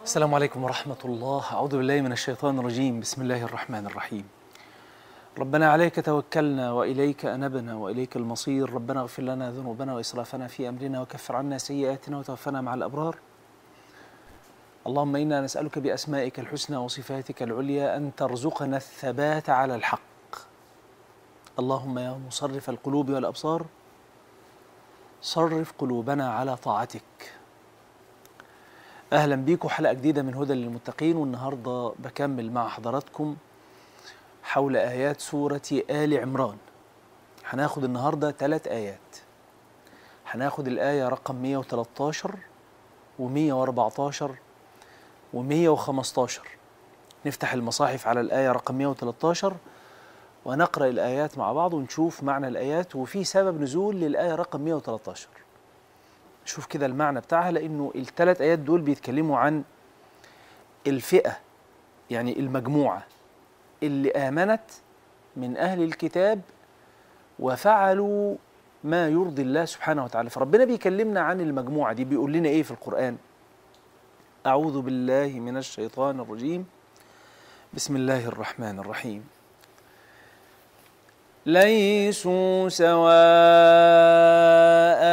السلام عليكم ورحمة الله أعوذ بالله من الشيطان الرجيم بسم الله الرحمن الرحيم ربنا عليك توكلنا وإليك أنبنا وإليك المصير ربنا اغفر لنا ذنوبنا وإسرافنا في أمرنا وكفر عنا سيئاتنا وتوفنا مع الأبرار اللهم إنا نسألك بأسمائك الحسنى وصفاتك العليا أن ترزقنا الثبات على الحق اللهم يا مصرف القلوب والأبصار صرف قلوبنا على طاعتك اهلا بيكم حلقه جديده من هدى للمتقين والنهارده بكمل مع حضراتكم حول ايات سوره ال عمران هناخد النهارده ثلاث ايات هناخد الايه رقم 113 و114 و115 نفتح المصاحف على الايه رقم 113 ونقرا الايات مع بعض ونشوف معنى الايات وفي سبب نزول للايه رقم 113 شوف كده المعنى بتاعها لانه الثلاث ايات دول بيتكلموا عن الفئه يعني المجموعه اللي امنت من اهل الكتاب وفعلوا ما يرضي الله سبحانه وتعالى فربنا بيكلمنا عن المجموعه دي بيقول لنا ايه في القران اعوذ بالله من الشيطان الرجيم بسم الله الرحمن الرحيم ليسوا سواء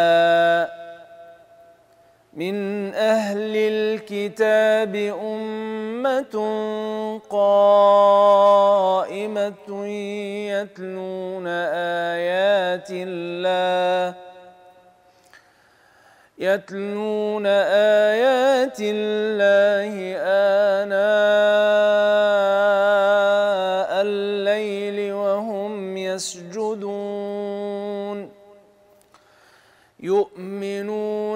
من أهل الكتاب أمة قائمة يتلون آيات الله يتلون آيات الله آناء الليل وهم يسجدون يؤمنون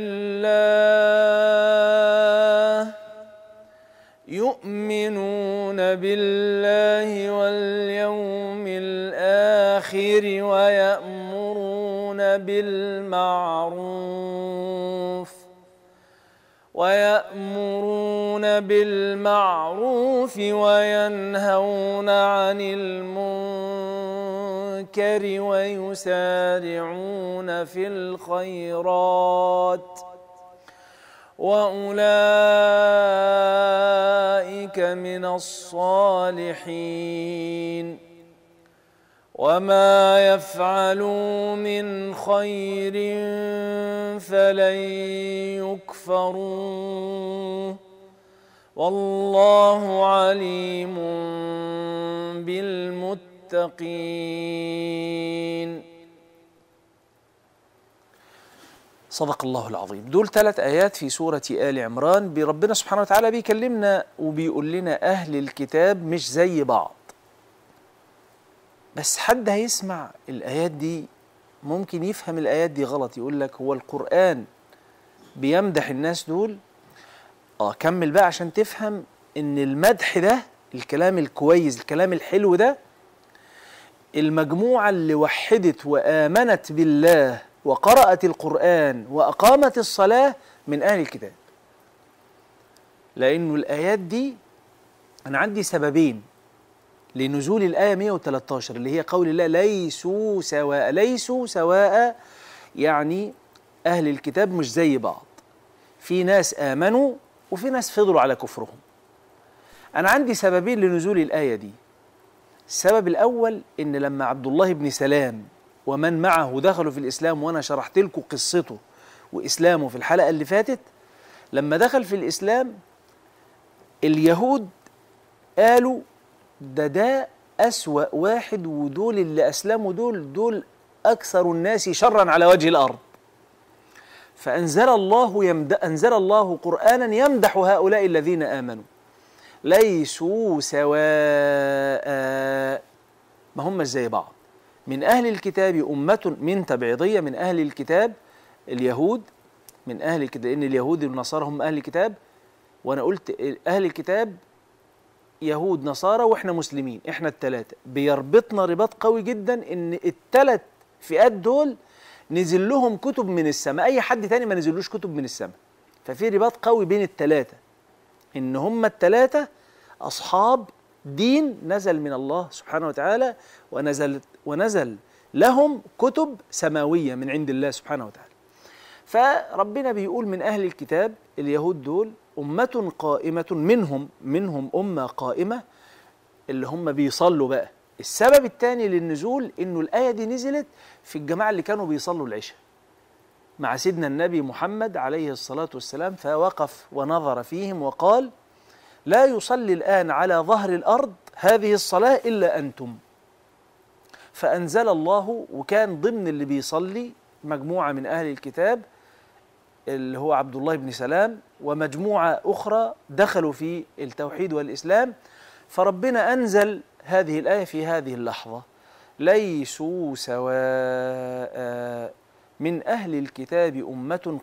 بالله يؤمنون بالله واليوم الآخر ويأمرون بالمعروف ويأمرون بالمعروف وينهون عن المنكر ويسارعون في الخيرات واولئك من الصالحين وما يفعلوا من خير فلن يكفروه والله عليم بالمتقين صدق الله العظيم دول ثلاث آيات في سورة آل عمران بربنا سبحانه وتعالى بيكلمنا وبيقول لنا أهل الكتاب مش زي بعض بس حد هيسمع الآيات دي ممكن يفهم الآيات دي غلط يقول لك هو القرآن بيمدح الناس دول اه كمل بقى عشان تفهم ان المدح ده الكلام الكويس الكلام الحلو ده المجموعة اللي وحدت وآمنت بالله وقرأت القرآن وأقامت الصلاة من أهل الكتاب لأنه الآيات دي أنا عندي سببين لنزول الآية 113 اللي هي قول الله ليسوا سواء ليسوا سواء يعني أهل الكتاب مش زي بعض في ناس آمنوا وفي ناس فضلوا على كفرهم أنا عندي سببين لنزول الآية دي السبب الأول إن لما عبد الله بن سلام ومن معه دخلوا في الإسلام وأنا شرحت لكم قصته وإسلامه في الحلقة اللي فاتت لما دخل في الإسلام اليهود قالوا ده ده أسوأ واحد ودول اللي أسلموا دول دول أكثر الناس شرا على وجه الأرض فأنزل الله يمد أنزل الله قرآنا يمدح هؤلاء الذين آمنوا ليسوا سواء ما هم زي بعض من أهل الكتاب أمة من تبعيضية من أهل الكتاب اليهود من أهل الكتاب لأن اليهود والنصارى هم أهل الكتاب وأنا قلت أهل الكتاب يهود نصارى وإحنا مسلمين إحنا التلاتة بيربطنا رباط قوي جدا إن التلات فئات دول نزل لهم كتب من السماء أي حد تاني ما نزلوش كتب من السماء ففي رباط قوي بين التلاتة إن هم التلاتة أصحاب دين نزل من الله سبحانه وتعالى ونزل ونزل لهم كتب سماوية من عند الله سبحانه وتعالى فربنا بيقول من أهل الكتاب اليهود دول أمة قائمة منهم منهم أمة قائمة اللي هم بيصلوا بقى السبب الثاني للنزول إنه الآية دي نزلت في الجماعة اللي كانوا بيصلوا العشاء مع سيدنا النبي محمد عليه الصلاة والسلام فوقف ونظر فيهم وقال لا يصلي الآن على ظهر الأرض هذه الصلاة إلا أنتم فأنزل الله وكان ضمن اللي بيصلي مجموعة من أهل الكتاب اللي هو عبد الله بن سلام ومجموعة أخرى دخلوا في التوحيد والإسلام فربنا أنزل هذه الآية في هذه اللحظة ليسوا سواء من أهل الكتاب أمة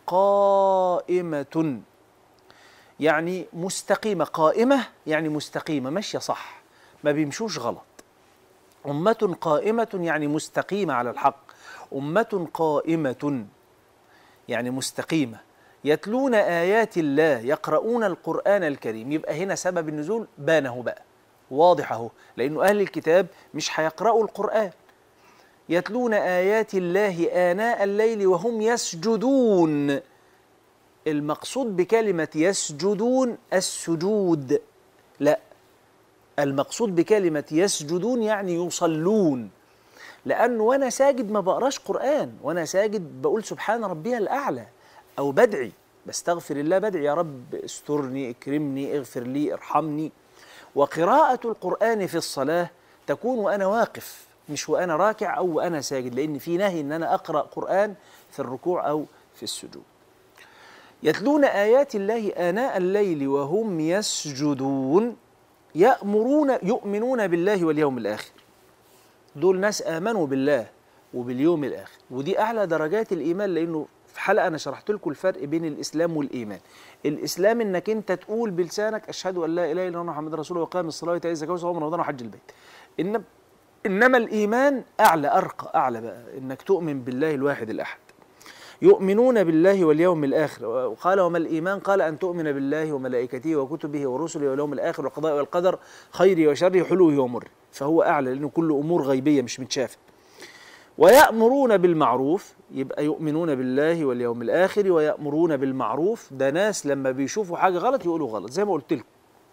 قائمة يعني مستقيمة قائمة يعني مستقيمة ماشية صح ما بيمشوش غلط أمة قائمة يعني مستقيمة على الحق أمة قائمة يعني مستقيمة يتلون آيات الله يقرؤون القرآن الكريم يبقى هنا سبب النزول بانه بقى واضح اهو لأنه أهل الكتاب مش هيقرأوا القرآن يتلون آيات الله آناء الليل وهم يسجدون المقصود بكلمة يسجدون السجود لا المقصود بكلمة يسجدون يعني يصلون لأنه وأنا ساجد ما بقراش قرآن وأنا ساجد بقول سبحان ربي الأعلى أو بدعي بستغفر الله بدعي يا رب استرني اكرمني اغفر لي ارحمني وقراءة القرآن في الصلاة تكون وأنا واقف مش وأنا راكع أو وأنا ساجد لأن في نهي إن أنا أقرأ قرآن في الركوع أو في السجود يتلون آيات الله آناء الليل وهم يسجدون يأمرون يؤمنون بالله واليوم الآخر دول ناس آمنوا بالله وباليوم الآخر ودي أعلى درجات الإيمان لأنه في حلقة أنا شرحت لكم الفرق بين الإسلام والإيمان الإسلام إنك أنت تقول بلسانك أشهد أن لا إله إلا الله محمد رسول الله وقام الصلاة وإيتاء الزكاة وصوم رمضان وحج البيت إن إنما الإيمان أعلى أرقى أعلى بقى إنك تؤمن بالله الواحد الأحد يؤمنون بالله واليوم الآخر وقال وما الإيمان قال أن تؤمن بالله وملائكته وكتبه ورسله واليوم الآخر والقضاء والقدر خيره وشره حلوه ومره فهو أعلى لأنه كله أمور غيبية مش متشافة ويأمرون بالمعروف يبقى يؤمنون بالله واليوم الآخر ويأمرون بالمعروف ده ناس لما بيشوفوا حاجة غلط يقولوا غلط زي ما قلت لكم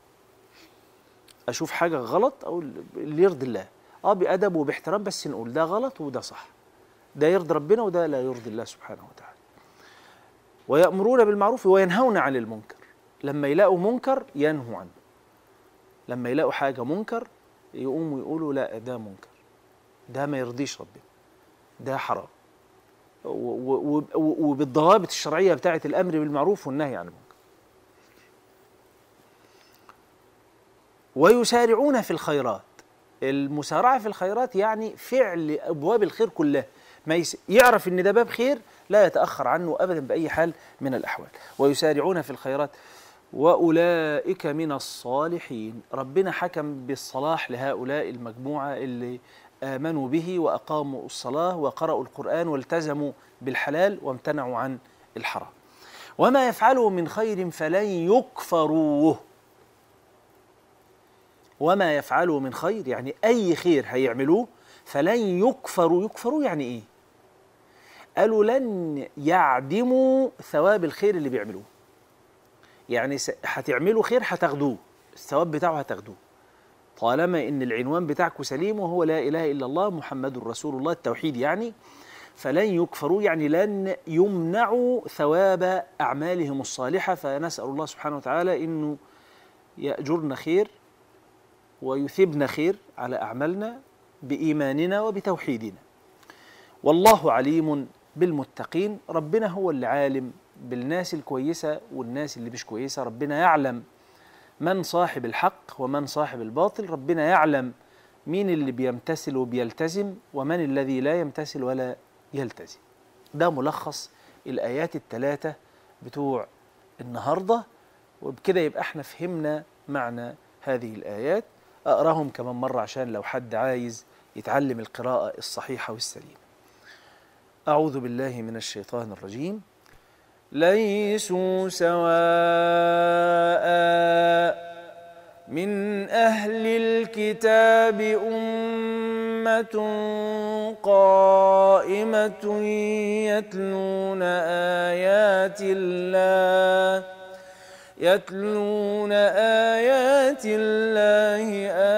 أشوف حاجة غلط أقول اللي يرضي الله أه بأدب وباحترام بس نقول ده غلط وده صح ده يرضي ربنا وده لا يرضي الله سبحانه وتعالى ويأمرون بالمعروف وينهون عن المنكر لما يلاقوا منكر ينهوا عنه لما يلاقوا حاجة منكر يقوموا يقولوا لا ده منكر ده ما يرضيش ربنا ده حرام وبالضوابط الشرعية بتاعة الأمر بالمعروف والنهي عن المنكر ويسارعون في الخيرات المسارعة في الخيرات يعني فعل أبواب الخير كلها ما يس... يعرف ان ده باب خير لا يتاخر عنه ابدا باي حال من الاحوال ويسارعون في الخيرات واولئك من الصالحين ربنا حكم بالصلاح لهؤلاء المجموعه اللي امنوا به واقاموا الصلاه وقرأوا القران والتزموا بالحلال وامتنعوا عن الحرام وما يفعلوا من خير فلن يكفروه وما يفعلوا من خير يعني اي خير هيعملوه فلن يكفروا يكفروا يعني ايه قالوا لن يعدموا ثواب الخير اللي بيعملوه يعني هتعملوا خير هتاخدوه الثواب بتاعه هتاخدوه طالما ان العنوان بتاعكم سليم وهو لا اله الا الله محمد رسول الله التوحيد يعني فلن يكفروا يعني لن يمنعوا ثواب اعمالهم الصالحه فنسال الله سبحانه وتعالى انه ياجرنا خير ويثبنا خير على اعمالنا بايماننا وبتوحيدنا والله عليم بالمتقين ربنا هو اللي عالم بالناس الكويسة والناس اللي مش كويسة ربنا يعلم من صاحب الحق ومن صاحب الباطل ربنا يعلم مين اللي بيمتثل وبيلتزم ومن الذي لا يمتثل ولا يلتزم ده ملخص الآيات الثلاثة بتوع النهاردة وبكده يبقى احنا فهمنا معنى هذه الآيات أقراهم كمان مرة عشان لو حد عايز يتعلم القراءة الصحيحة والسليمة أعوذ بالله من الشيطان الرجيم ليسوا سواء من أهل الكتاب أمة قائمة يتلون آيات الله يتلون آيات الله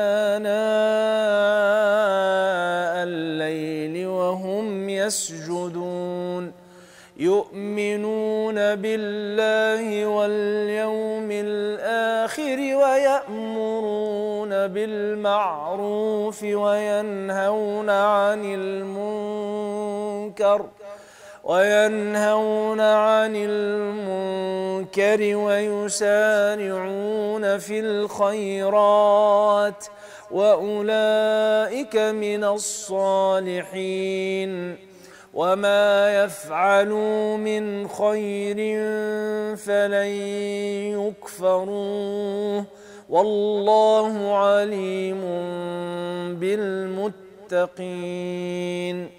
آناء الليل وهم يسجدون يؤمنون بالله واليوم الآخر ويأمرون بالمعروف وينهون عن المنكر وينهون عن المنكر ويسارعون في الخيرات واولئك من الصالحين وما يفعلوا من خير فلن يكفروه والله عليم بالمتقين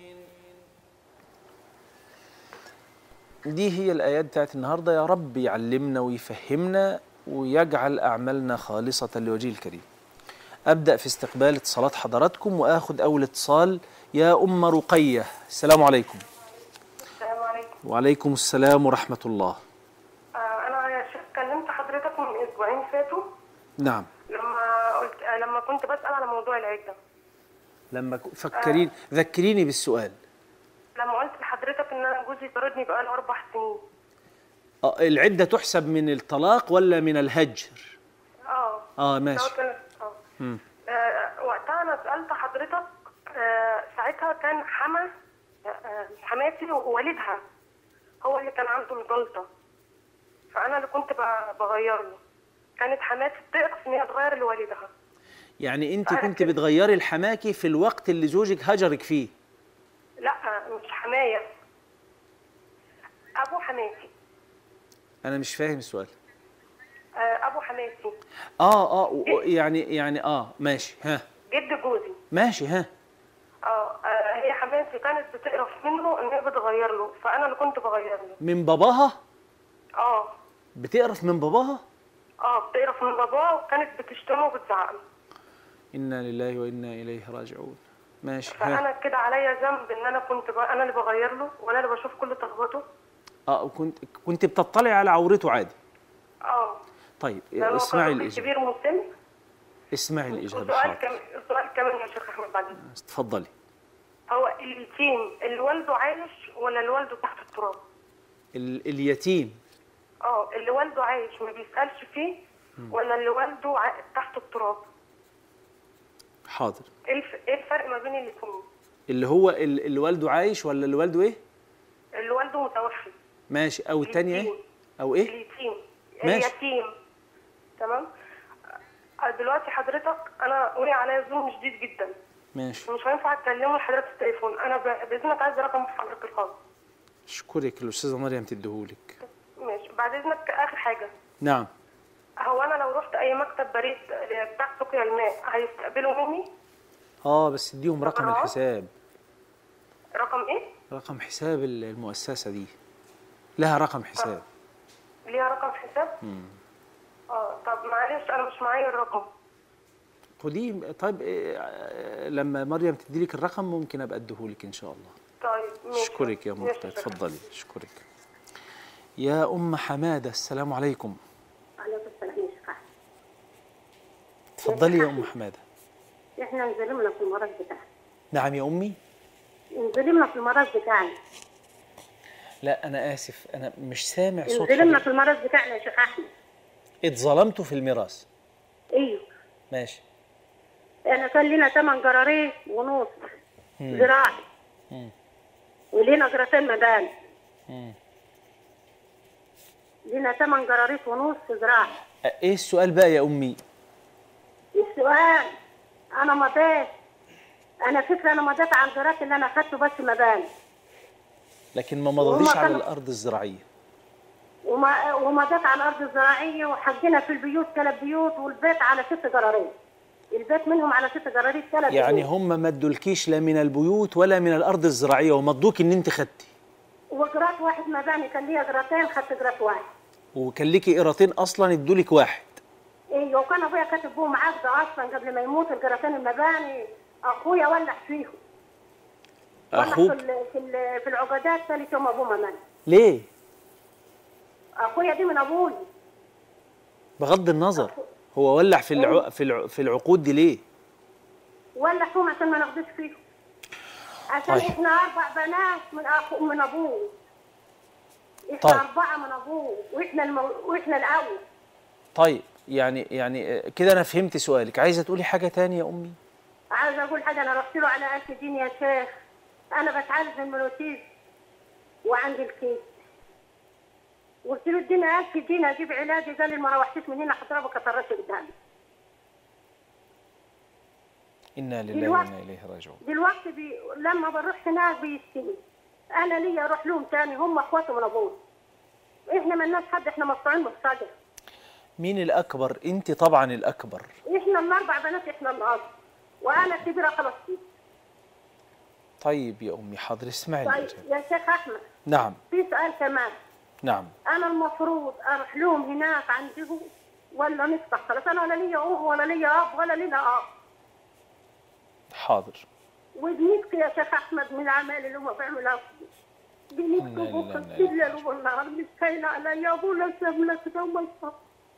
دي هي الآيات بتاعت النهاردة يا رب يعلمنا ويفهمنا ويجعل أعمالنا خالصة لوجهه الكريم أبدأ في استقبال اتصالات حضراتكم وآخذ أول اتصال يا أم رقية السلام عليكم السلام عليكم وعليكم السلام ورحمة الله آه انا يا شيخ كلمت حضرتك من اسبوعين فاتوا نعم لما قلت آه لما كنت بسال على موضوع العده لما ك- فكرين ذكريني بالسؤال لما قلت لحضرتك ان انا جوزي طردني بقاله اربع سنين آه، العدة تحسب من الطلاق ولا من الهجر اه آه لو ماشي كان- اه مم. آه، وقتها انا سالت حضرتك آه ساعتها كان حما آه، آه، حماتي ووالدها هو اللي كان عنده الجلطه فانا اللي كنت ب- بغير له كانت حماتي بتقرف ان هي تغير لوالدها يعني أنت أنا كنت كده. بتغيري الحماكي في الوقت اللي زوجك هجرك فيه لا مش حمايه ابو حماتي أنا مش فاهم السؤال آه، ابو حماتي آه آه و- يعني يعني آه ماشي ها جد جوزي ماشي ها اه آه، هي حماتي كانت بتقرف منه ان هي بتغير له فانا اللي كنت بغير له من باباها اه بتقرف من باباها اه بتقرف من باباه وكانت بتشتمه وبتزعق له إنا لله وإنا إليه راجعون ماشي ها فانا كده عليا ذنب ان انا كنت ب... انا اللي بغير له وانا اللي بشوف كل طلباته اه وكنت كنت بتطلع على عورته عادي اه طيب لأن هو اسمعي كان راجل الإجابة كبير مسن اسمعي الإجابة وسؤال حاضر كمان سؤال كمان يا شيخ احمد بعدين تفضلي هو اليتيم اللي والده عايش ولا اللي والده تحت التراب؟ ال اليتيم اه اللي والده عايش ما بيسالش فيه ولا اللي والده ع... تحت التراب؟ حاضر ايه الف... ايه الفرق ما بين الاثنين؟ اللي هو ال- اللي والده عايش ولا اللي والده ايه اللي والده متوفي ماشي او التانية ايه اليتيم. او ايه اليتيم ماشي. اليتيم تمام آه، دلوقتي حضرتك انا وقع عليا ظلم شديد جدا ماشي مش هينفع اتكلمه لحضرتك التليفون انا ب... باذنك عايز رقم حضرتك الخاص اشكرك الاستاذه مريم تديهولك ماشي بعد اذنك اخر حاجه نعم هو انا لو رحت اي مكتب بريد بتاع سقيا الماء هيستقبلوا مني اه بس اديهم رقم طبعاً. الحساب رقم ايه؟ رقم حساب ال- المؤسسه دي لها رقم حساب ليها رقم حساب؟ اه طب معلش انا مش معايا الرقم خديه طيب إيه آه، لما مريم تدي لك الرقم ممكن ابقى اديهولك ان شاء الله طيب ماشي اشكرك يا ماشي مرتضى شكراً. اتفضلي اشكرك يا ام حماده السلام عليكم عليكم السلام يا شيخ أحمد. اتفضلي يا ام حماده احنا انظلمنا في المرض بتاعنا نعم يا امي انظلمنا في المرض بتاعنا لا انا اسف انا مش سامع صوت انظلمنا حضرتك. في المرض بتاعنا يا شيخ احمد اتظلمتوا في الميراث ايوه ماشي انا كان لنا ثمان جرارين ونص زراعي مم. ولينا جراتين مباني مم. لينا ثمان جراريت ونص زراعي أ- ايه السؤال بقى يا امي السؤال انا مضيت انا فكره انا مضيت على الجرات اللي انا اخدته بس مباني لكن ما مضيتيش وهما على كانوا- الارض الزراعيه وما ومضيت على الارض الزراعيه وحجنا في البيوت ثلاث بيوت والبيت على ست جرارين البيت منهم على ست جراريت ثلاث يعني بيوت. هم ما ادولكيش لا من البيوت ولا من الارض الزراعيه ومضوك ان انت خدتي وجرات واحد مباني كان ليا جراتين خدت جرات واحد وكان ليكي قيرتين اصلا ادولك واحد ايوه وكان ابويا كاتب بهم عقد اصلا قبل ما يموت الجراتين المباني اخويا ولع فيهم ولع اخوك في ال- في ال- في العقودات ثالث يوم ابوه ما مات ليه اخويا دي من ابوي بغض النظر هو ولع في الع... في الع... في العقود دي ليه ولا حوم عشان ما ناخدوش فيه عشان طيب. احنا اربع بنات من اخو من ابوه احنا طيب. اربعه من ابوه واحنا المو... واحنا الاول طيب يعني يعني آه، كده انا فهمت سؤالك عايزه تقولي حاجه تانية يا امي عايزه اقول حاجه انا رحت له على ألف دين يا شيخ انا بتعالج من المنوتيز وعندي الكيس قلت له اديني 1000 دين اجيب علاجي قال لي ما روحتش من هنا هضربك اطرش قدامي انا لله دلوقتي- وانا اليه راجعون دلوقتي بي... لما بروح هناك بيشتمي انا ليا اروح لهم تاني هم اخواته من ابوي احنا مالناش حد احنا مقطوعين من الشجر مين الاكبر انت طبعا الاكبر احنا الاربع بنات احنا الاب وانا الكبيره خلاص طيب يا امي حاضر اسمعي طيب الإجابة. يا شيخ احمد نعم في سؤال كمان نعم انا المفروض اروح لهم هناك عندهم ولا نفتح خلاص انا ولا ليا ام ولا ليا اب ولا لينا اب حاضر وبنبكي يا شيخ احمد من الاعمال اللي هم بيعملوها فينا. إنا بنبكي لله بكره وإنا بالليل والنهار مش كاينه علي يا ابونا سابنا كده وما يصاب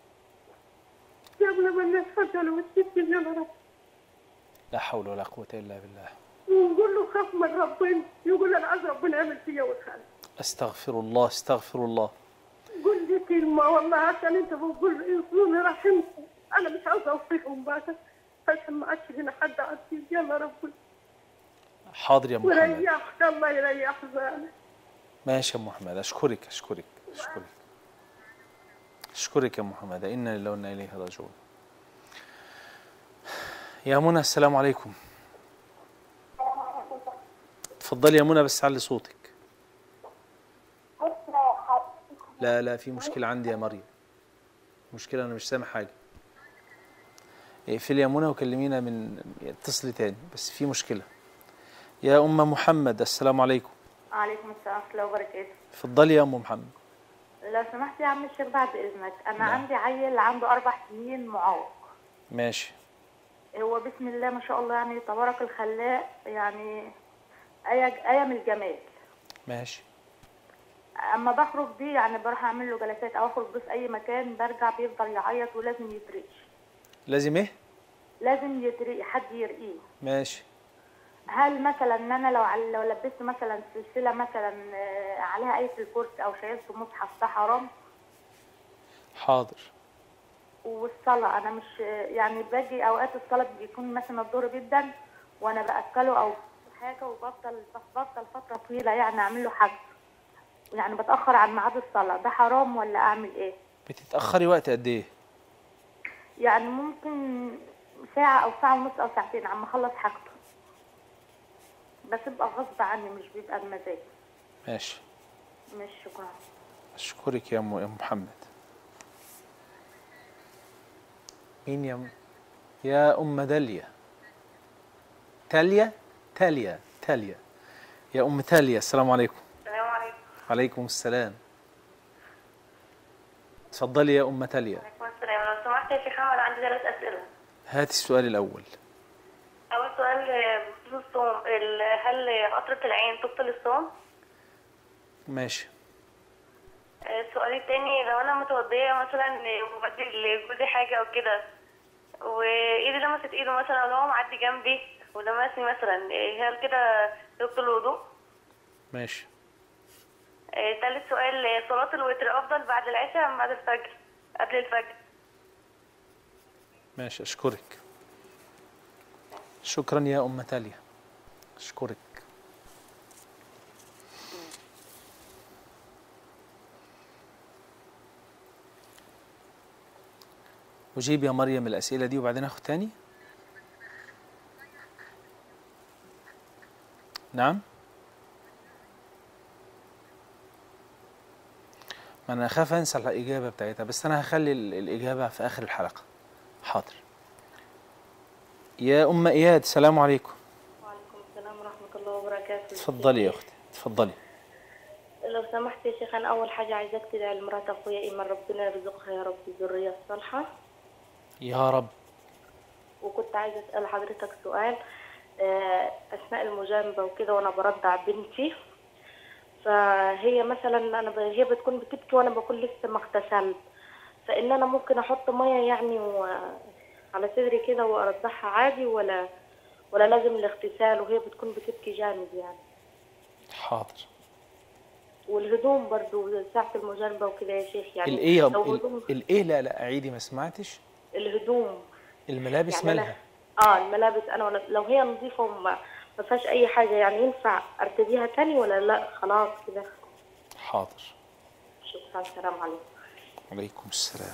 سابنا من الفجر والست يا رب لا حول ولا قوه الا بالله ونقول له خاف من ربنا يقول انا عايز ربنا يعمل فيا ويخلي استغفر الله استغفر الله قول لي كلمة والله عشان انت بتقول يصوني رحمكم انا مش عاوزة اوصيهم بقى عشان ما عادش هنا حد عزيز يلا ربنا حاضر يا محمد وريحك الله يريح بالك ماشي يا محمد اشكرك اشكرك اشكرك اشكرك يا محمد انا لله وانا اليه راجعون يا منى السلام عليكم اتفضلي يا منى بس علي صوتك لا لا في مشكلة عندي يا مريم مشكلة أنا مش سامع حاجة اقفلي يا منى وكلمينا من اتصلي تاني بس في مشكلة يا أم محمد السلام عليكم عليكم السلام ورحمة الله وبركاته اتفضلي يا أم محمد لو سمحت يا عم الشيخ بعد إذنك أنا نعم. عندي عيل عنده أربع سنين معاق ماشي هو بسم الله ما شاء الله يعني تبارك الخلاق يعني آية آية من الجمال ماشي أما بخرج بيه يعني بروح أعمل له جلسات أو أخرج بيه في أي مكان برجع بيفضل يعيط ولازم يترقش لازم ايه لازم يترقي حد يرقيه ماشي هل مثلا ان انا لو عل- لو لبست مثلا سلسله مثلا آه، عليها ايه الكرسي او شايلت مصحف ده حرام حاضر والصلاة أنا مش يعني باجي أوقات الصلاة بيكون مثلا الظهر جدا وأنا بأكله أو حاجة وبفضل بفضل فترة طويلة يعني أعمل له حاجة يعني بتأخر عن ميعاد الصلاة ده حرام ولا أعمل إيه؟ بتتأخري وقت قد ايه يعني ممكن ساعة أو ساعة ونص أو ساعتين عم أخلص حاجته بس بيبقى غصب عني مش بيبقى بمزاج ماشي مش شكرا اشكرك يا ام يا أم محمد مين يا م... يا ام داليا تاليا تاليا تاليا يا ام تاليا السلام عليكم السلام عليكم عليكم السلام اتفضلي يا ام تاليا وعليكم السلام لو سمحت يا شيخ احمد عندي ثلاث اسئله هاتي السؤال الاول اول سؤال آه، بخصوص الصوم ال- هل قطره العين تبطل الصوم ماشي آه، السؤال التاني لو انا متوضيه مثلا وبدي لجوزي حاجه او كده وايدي لمست ايده مثلا او هو معدي جنبي ولمسني مثلا آه، هل كده يبطل الوضوء ماشي آه، تالت سؤال آه، صلاة الوتر أفضل بعد العشاء أم بعد الفجر؟ قبل الفجر ماشي اشكرك شكرا يا ام تاليا اشكرك أجيب يا مريم الأسئلة دي وبعدين أخذ تاني نعم ما أنا أخاف أنسى الإجابة بتاعتها بس أنا هخلي ال- الإجابة في آخر الحلقة حاضر يا أم إياد السلام عليكم وعليكم السلام ورحمة الله وبركاته تفضلي يا أختي تفضلي لو سمحت يا شيخ أنا أول حاجة عايزاك تدعي لمرات أخويا إيمان ربنا يرزقها يا رب الذرية الصالحة يا رب وكنت عايزة أسأل حضرتك سؤال آه، أثناء المجانبة وكده وأنا برضع بنتي فهي مثلا أنا ب... هي بتكون بتبكي وأنا بكون لسه ما اغتسلت فان انا ممكن احط ميه يعني و... على صدري كده وارضعها عادي ولا ولا لازم الاغتسال وهي بتكون بتبكي جامد يعني حاضر والهدوم برضو ساعة المجانبة وكده يا شيخ يعني الايه يا- لو ال- هدوم الايه لا لا اعيدي ما سمعتش الهدوم الملابس يعني مالها أنا اه الملابس انا ولا لو هي نظيفة وما ما فيهاش اي حاجة يعني ينفع ارتديها تاني ولا لا خلاص كده حاضر شكرا السلام عليكم عليكم السلام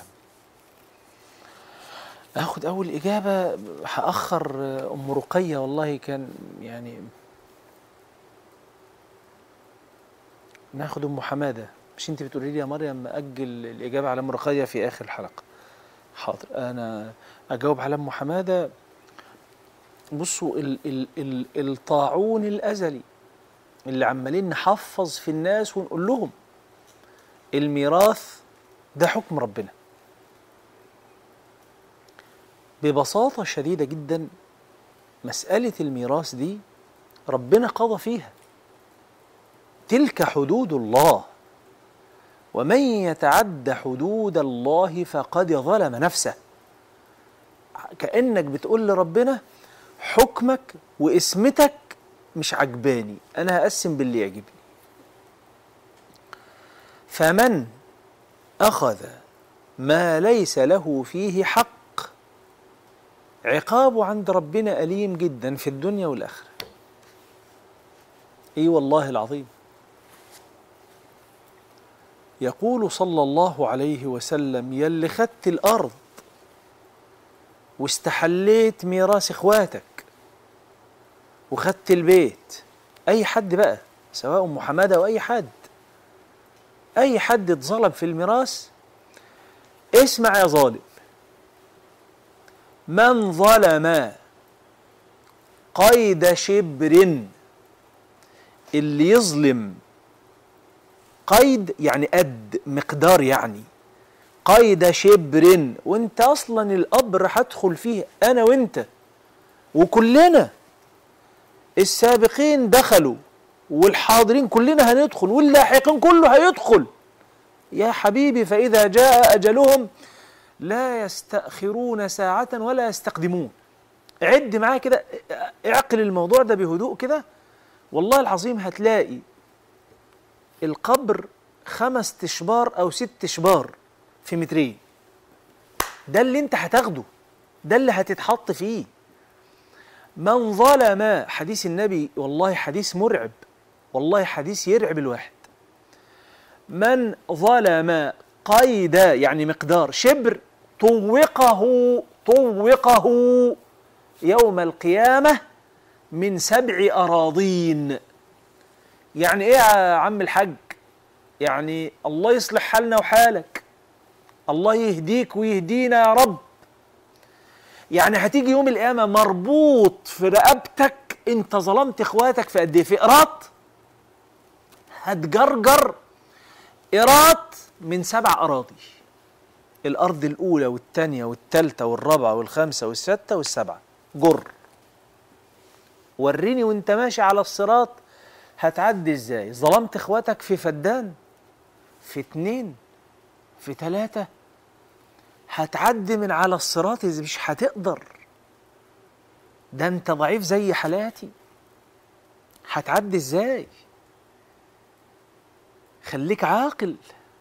اخد اول اجابه هاخر ام رقيه والله كان يعني ناخد ام حماده مش انت بتقولي لي يا مريم اجل الاجابه على ام رقيه في اخر الحلقه حاضر انا اجاوب على ام حماده بصوا ال ال ال الطاعون الازلي اللي عمالين نحفظ في الناس ونقول لهم الميراث ده حكم ربنا ببساطة شديدة جدا مسألة الميراث دي ربنا قضى فيها تلك حدود الله ومن يتعد حدود الله فقد ظلم نفسه كأنك بتقول لربنا حكمك واسمتك مش عجباني أنا هقسم باللي يعجبني فمن أخذ ما ليس له فيه حق عقابه عند ربنا أليم جدا في الدنيا والآخرة اي والله العظيم يقول صلى الله عليه وسلم يلي خدت الارض واستحليت ميراث اخواتك وخدت البيت اي حد بقى سواء ام حماده او اي حد اي حد اتظلم في الميراث اسمع يا ظالم من ظلم قيد شبر اللي يظلم قيد يعني قد مقدار يعني قيد شبر وانت اصلا القبر هدخل فيه انا وانت وكلنا السابقين دخلوا والحاضرين كلنا هندخل واللاحقين كله هيدخل يا حبيبي فإذا جاء أجلهم لا يستأخرون ساعة ولا يستقدمون عد معايا كده اعقل الموضوع ده بهدوء كده والله العظيم هتلاقي القبر خمس تشبار أو ست تشبار في مترين ده اللي انت هتاخده ده اللي هتتحط فيه من ظلم حديث النبي والله حديث مرعب والله حديث يرعب الواحد من ظلم قيد يعني مقدار شبر طوقه طوقه يوم القيامة من سبع أراضين يعني إيه يا عم الحاج يعني الله يصلح حالنا وحالك الله يهديك ويهدينا يا رب يعني هتيجي يوم القيامة مربوط في رقبتك انت ظلمت اخواتك في قد ايه في قراط هتجرجر قراط من سبع أراضي الأرض الأولى والثانية والثالثة والرابعة والخامسة والستة والسبعة جر وريني وانت ماشي على الصراط هتعدي ازاي ظلمت اخواتك في فدان في اتنين في تلاتة هتعدي من على الصراط إذا مش هتقدر ده انت ضعيف زي حالاتي هتعدي ازاي خليك عاقل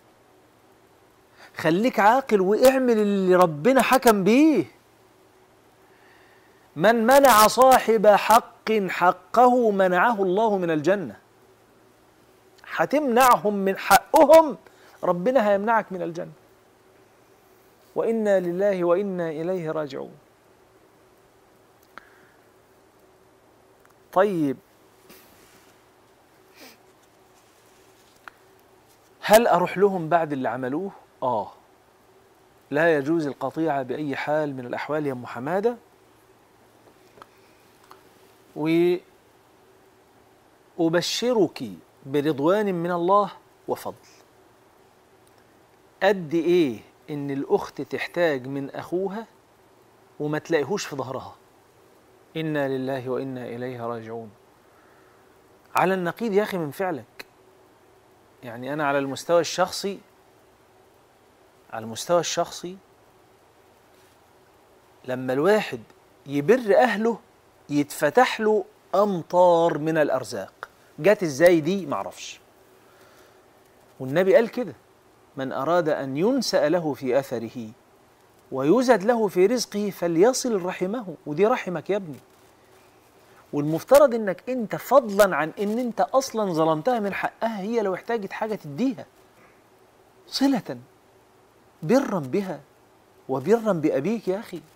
خليك عاقل واعمل اللي ربنا حكم بيه من منع صاحب حق حقه منعه الله من الجنة هتمنعهم من حقهم ربنا هيمنعك من الجنة وإنا لله وإنا إليه راجعون طيب هل أروح لهم بعد اللي عملوه؟ آه لا يجوز القطيعة بأي حال من الأحوال يا أم حمادة وأبشرك برضوان من الله وفضل قد إيه إن الأخت تحتاج من أخوها وما تلاقيهوش في ظهرها إنا لله وإنا إليه راجعون على النقيض يا أخي من فعلك يعني أنا على المستوى الشخصي على المستوى الشخصي لما الواحد يبر أهله يتفتح له أمطار من الأرزاق جت إزاي دي معرفش والنبي قال كده من أراد أن ينسأ له في أثره ويزد له في رزقه فليصل رحمه ودي رحمك يا ابني والمفترض انك انت فضلا عن ان انت اصلا ظلمتها من حقها هي لو احتاجت حاجه تديها صله برا بها وبرا بابيك يا اخي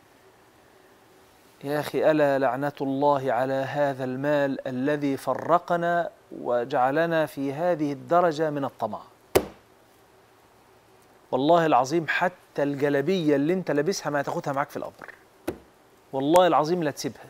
يا اخي الا لعنه الله على هذا المال الذي فرقنا وجعلنا في هذه الدرجه من الطمع والله العظيم حتى الجلبيه اللي انت لابسها ما هتاخدها معاك في القبر والله العظيم لا تسيبها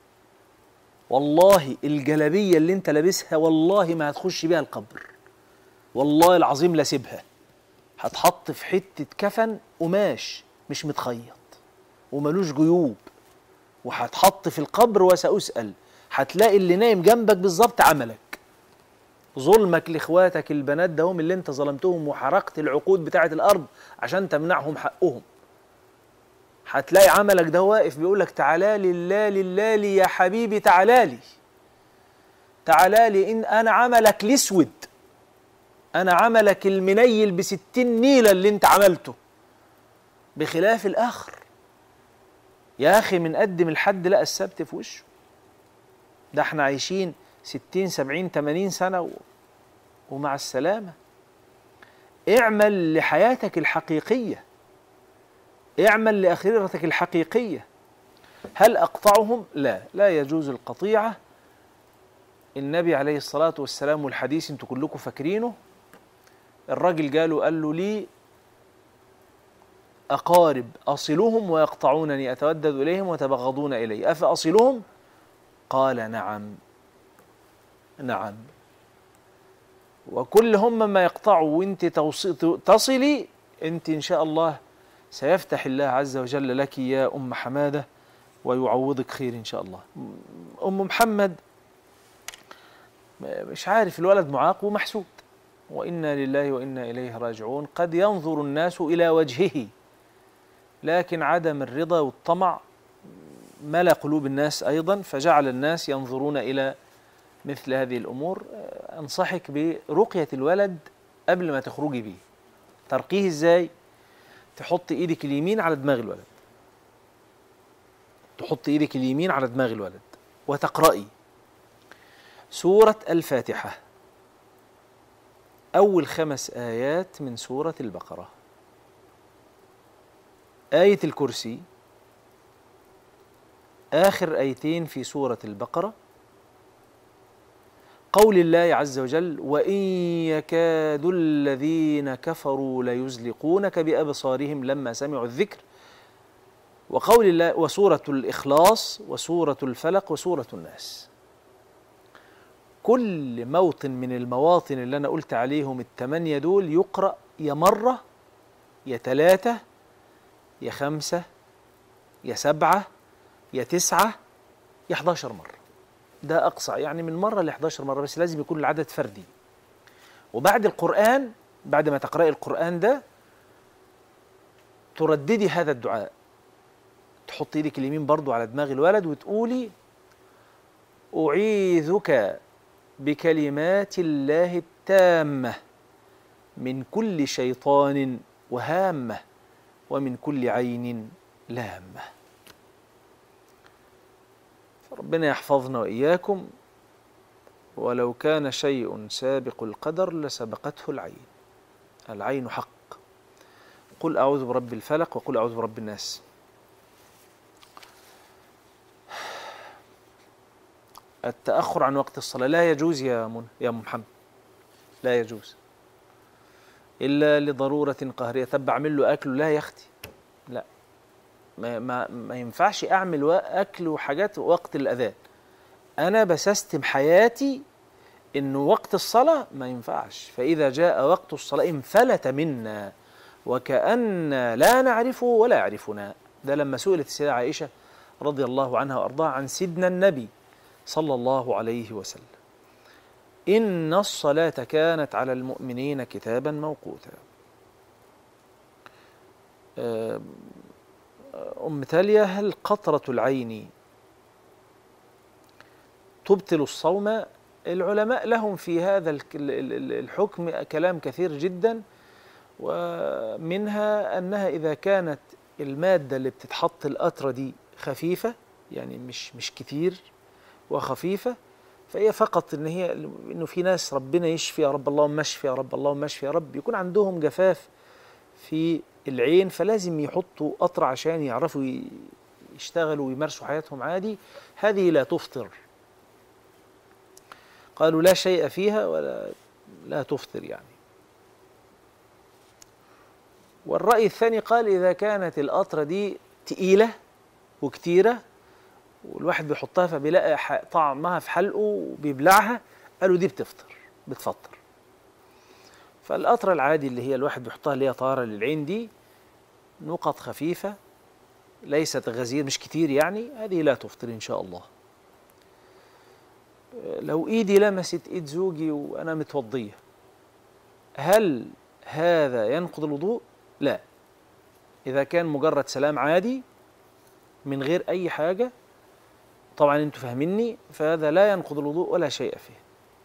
والله الجلبيه اللي انت لابسها والله ما هتخش بيها القبر والله العظيم لا سيبها هتحط في حته كفن قماش مش متخيط وملوش جيوب وهتحط في القبر وسأسأل هتلاقي اللي نايم جنبك بالظبط عملك ظلمك لاخواتك البنات ده هم اللي انت ظلمتهم وحرقت العقود بتاعه الارض عشان تمنعهم حقهم هتلاقي عملك ده واقف بيقول لك تعالى لي لله لله لي يا حبيبي تعالى لي تعالى لي ان انا عملك الاسود انا عملك المنيل بستين نيله اللي انت عملته بخلاف الاخر يا اخي من قدم الحد لقى السبت في وشه ده احنا عايشين ستين سبعين تمانين سنة و... ومع السلامة اعمل لحياتك الحقيقية اعمل لآخرتك الحقيقية هل أقطعهم؟ لا لا يجوز القطيعة النبي عليه الصلاة والسلام والحديث انتوا كلكم فاكرينه الراجل قاله قال له لي أقارب أصلهم ويقطعونني أتودد إليهم وتبغضون إلي أفأصلهم؟ قال نعم نعم وكل هم ما يقطعوا وانت تصلي انت ان شاء الله سيفتح الله عز وجل لك يا ام حماده ويعوضك خير ان شاء الله ام محمد مش عارف الولد معاق ومحسود وانا لله وانا اليه راجعون قد ينظر الناس الى وجهه لكن عدم الرضا والطمع ملا قلوب الناس ايضا فجعل الناس ينظرون الى مثل هذه الامور انصحك برقيه الولد قبل ما تخرجي بيه ترقيه ازاي تحط ايدك اليمين على دماغ الولد تحط ايدك اليمين على دماغ الولد وتقرأي سورة الفاتحة أول خمس آيات من سورة البقرة آية الكرسي آخر آيتين في سورة البقرة قول الله عز وجل وإن يكاد الذين كفروا ليزلقونك بأبصارهم لما سمعوا الذكر وقول الله وسورة الإخلاص وسورة الفلق وسورة الناس كل موطن من المواطن اللي أنا قلت عليهم التمانية دول يقرأ يا مرة يا تلاتة يا خمسة يا سبعة يا تسعة يا 11 مرة ده أقصى يعني من مرة ل 11 مرة بس لازم يكون العدد فردي وبعد القرآن بعد ما تقرأي القرآن ده ترددي هذا الدعاء تحط ايدك اليمين برضو على دماغ الولد وتقولي أعيذك بكلمات الله التامة من كل شيطان وهامة ومن كل عين لامة ربنا يحفظنا وإياكم ولو كان شيء سابق القدر لسبقته العين العين حق قل أعوذ برب الفلق وقل أعوذ برب الناس التأخر عن وقت الصلاة لا يجوز يا من يا محمد لا يجوز إلا لضرورة قهرية طب أعمل له أكل لا يا أختي لا ما, ما, ما ينفعش أعمل أكل وحاجات وقت الأذان أنا بسستم حياتي إن وقت الصلاة ما ينفعش فإذا جاء وقت الصلاة انفلت منا وكأن لا نعرفه ولا يعرفنا ده لما سئلت السيدة عائشة رضي الله عنها وأرضاها عن سيدنا النبي صلى الله عليه وسلم إن الصلاة كانت على المؤمنين كتابا موقوتا آه، أم تالية هل قطرة العين تبطل الصوم العلماء لهم في هذا الك- ال- ال- ال- الحكم كلام كثير جدا ومنها أنها إذا كانت المادة اللي بتتحط القطرة دي خفيفة يعني مش مش كتير وخفيفة فهي فقط ان هي انه في ناس ربنا يشفي يا رب اللهم اشفي يا رب اللهم اشفي يا رب يكون عندهم جفاف في العين فلازم يحطوا قطرة عشان يعرفوا ي- يشتغلوا ويمارسوا حياتهم عادي هذه لا تفطر قالوا لا شيء فيها ولا لا تفطر يعني والرأي الثاني قال إذا كانت القطرة دي تقيلة وكتيرة والواحد بيحطها فبيلاقي ح- طعمها في حلقه وبيبلعها قالوا دي بتفطر بتفطر فالقطرة العادي اللي هي الواحد بيحطها اللي هي طهارة للعين دي نقط خفيفة ليست غزير مش كتير يعني هذه لا تفطر إن شاء الله لو إيدي لمست إيد زوجي وأنا متوضية هل هذا ينقض الوضوء؟ لا إذا كان مجرد سلام عادي من غير أي حاجة طبعا أنتوا فاهميني فهذا لا ينقض الوضوء ولا شيء فيه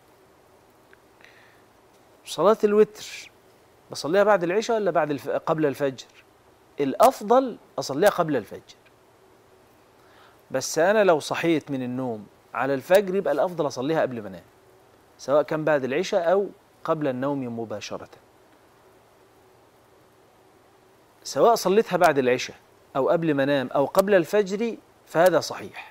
صلاة الوتر بصليها بعد العشاء ولا بعد الف... قبل الفجر؟ الأفضل أصليها قبل الفجر بس أنا لو صحيت من النوم على الفجر يبقى الأفضل أصليها قبل ما أنام سواء كان بعد العشاء أو قبل النوم مباشرة سواء صليتها بعد العشاء أو قبل ما أنام أو قبل الفجر فهذا صحيح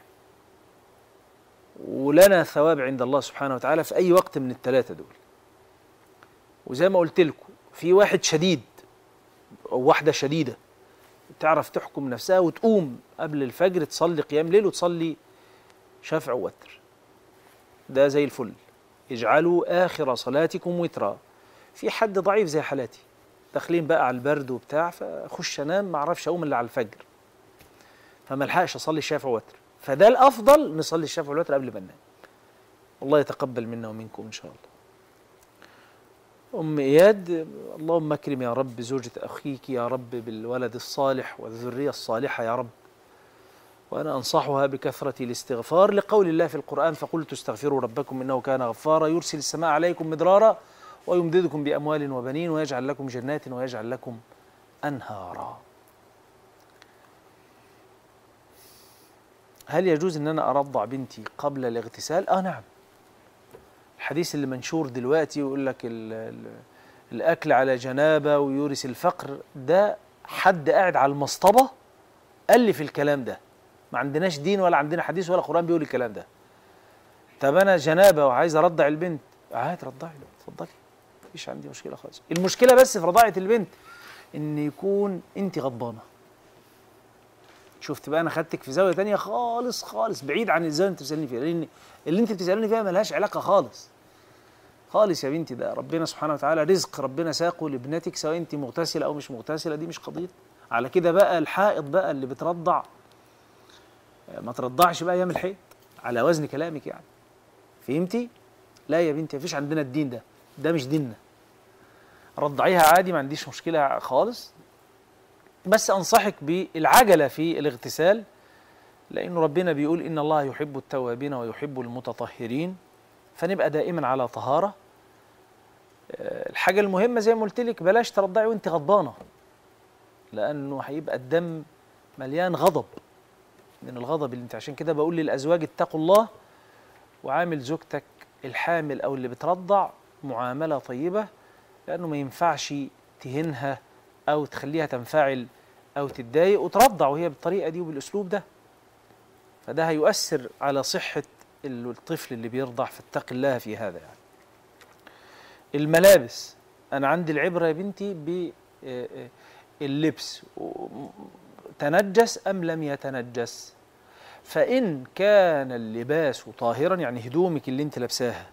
ولنا ثواب عند الله سبحانه وتعالى في أي وقت من الثلاثة دول وزي ما قلت لكم في واحد شديد أو واحدة شديدة تعرف تحكم نفسها وتقوم قبل الفجر تصلي قيام ليل وتصلي شفع ووتر ده زي الفل اجعلوا آخر صلاتكم وترا في حد ضعيف زي حالاتي داخلين بقى على البرد وبتاع فاخش انام ما اعرفش اقوم الا على الفجر فما الحقش اصلي الشافع وتر فده الافضل نصلي الشافع والوتر قبل ما ننام الله يتقبل منا ومنكم ان شاء الله ام اياد اللهم اكرم يا رب زوجة اخيك يا رب بالولد الصالح والذرية الصالحة يا رب وأنا أنصحها بكثرة الاستغفار لقول الله في القرآن فقلت استغفروا ربكم إنه كان غفارا يرسل السماء عليكم مدرارا ويمددكم بأموال وبنين ويجعل لكم جنات ويجعل لكم أنهارا هل يجوز أن أنا أرضع بنتي قبل الاغتسال؟ آه نعم الحديث اللي منشور دلوقتي يقول لك ال ال الأكل على جنابة ويورث الفقر ده حد قاعد على المصطبة ألف الكلام ده ما عندناش دين ولا عندنا حديث ولا قرآن بيقول الكلام ده طب أنا جنابة وعايز أرضع البنت عادي رضعي له اتفضلي مفيش عندي مشكلة خالص المشكلة بس في رضاعة البنت إن يكون أنت غضبانة شفت بقى أنا خدتك في زاوية تانية خالص خالص بعيد عن الزاوية اللي أنت بتسألني فيها لأن اللي أنت بتسألني فيها ملهاش علاقة خالص خالص يا بنتي ده ربنا سبحانه وتعالى رزق ربنا ساقه لابنتك سواء انت مغتسله او مش مغتسله دي مش قضيه على كده بقى الحائض بقى اللي بترضع ما ترضعش بقى ايام الحيض على وزن كلامك يعني فهمتي لا يا بنتي مفيش عندنا الدين ده ده مش ديننا رضعيها عادي ما عنديش مشكله خالص بس انصحك بالعجله في الاغتسال لانه ربنا بيقول ان الله يحب التوابين ويحب المتطهرين فنبقى دائما على طهاره آه، الحاجه المهمه زي ما قلت لك بلاش ترضعي وانت غضبانه لانه هيبقى الدم مليان غضب من الغضب اللي انت عشان كده بقول للازواج اتقوا الله وعامل زوجتك الحامل او اللي بترضع معامله طيبه لانه ما ينفعش تهينها او تخليها تنفعل او تتضايق وترضع وهي بالطريقه دي وبالاسلوب ده فده هيؤثر على صحه الطفل اللي بيرضع فاتق الله في هذا يعني الملابس انا عندي العبره يا بنتي باللبس تنجس ام لم يتنجس فان كان اللباس طاهرا يعني هدومك اللي انت لابساها